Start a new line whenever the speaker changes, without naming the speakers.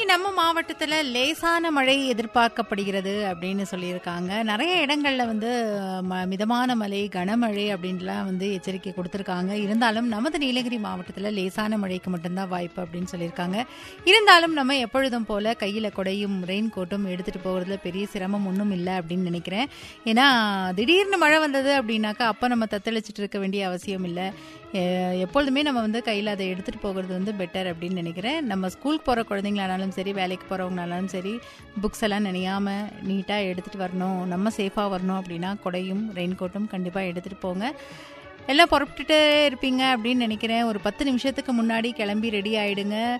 நம்ம மாவட்டத்தில் லேசான மழை எதிர்பார்க்கப்படுகிறது அப்படின்னு சொல்லியிருக்காங்க நிறைய இடங்கள்ல வந்து ம- மிதமான மழை கனமழை அப்படின்லாம் வந்து எச்சரிக்கை கொடுத்துருக்காங்க இருந்தாலும் நமது நீலகிரி மாவட்டத்தில் லேசான மழைக்கு மட்டும்தான் வாய்ப்பு அப்படின்னு சொல்லியிருக்காங்க இருந்தாலும் நம்ம எப்பொழுதும் போல கையில் கொடையும் ரெயின் கோட்டும் எடுத்துட்டு போகிறதுல பெரிய சிரமம் ஒன்றும் இல்லை அப்படின்னு நினைக்கிறேன் ஏன்னா திடீர்னு மழை வந்தது அப்படின்னாக்கா அப்போ நம்ம தத்தளிச்சிட்டு இருக்க வேண்டிய அவசியம் இல்லை எ- எப்பொழுதுமே நம்ம வந்து கையில் அதை எடுத்துகிட்டு போகிறது வந்து பெட்டர் அப்படின்னு நினைக்கிறேன் நம்ம ஸ்கூலுக்கு போகிற குழந்தைங்களானாலும் சரி வேலைக்கு போகிறவங்களானாலும் சரி புக்ஸ் எல்லாம் நினையாம நீட்டாக எடுத்துகிட்டு வரணும் நம்ம சேஃபாக வரணும் அப்படின்னா கொடையும் ரெயின் கோட்டும் கண்டிப்பாக எடுத்துகிட்டு போங்க எல்லாம் புறப்பட்டுட்டே இருப்பீங்க அப்படின்னு நினைக்கிறேன் ஒரு பத்து நிமிஷத்துக்கு முன்னாடி கிளம்பி ரெடி ஆயிடுங்க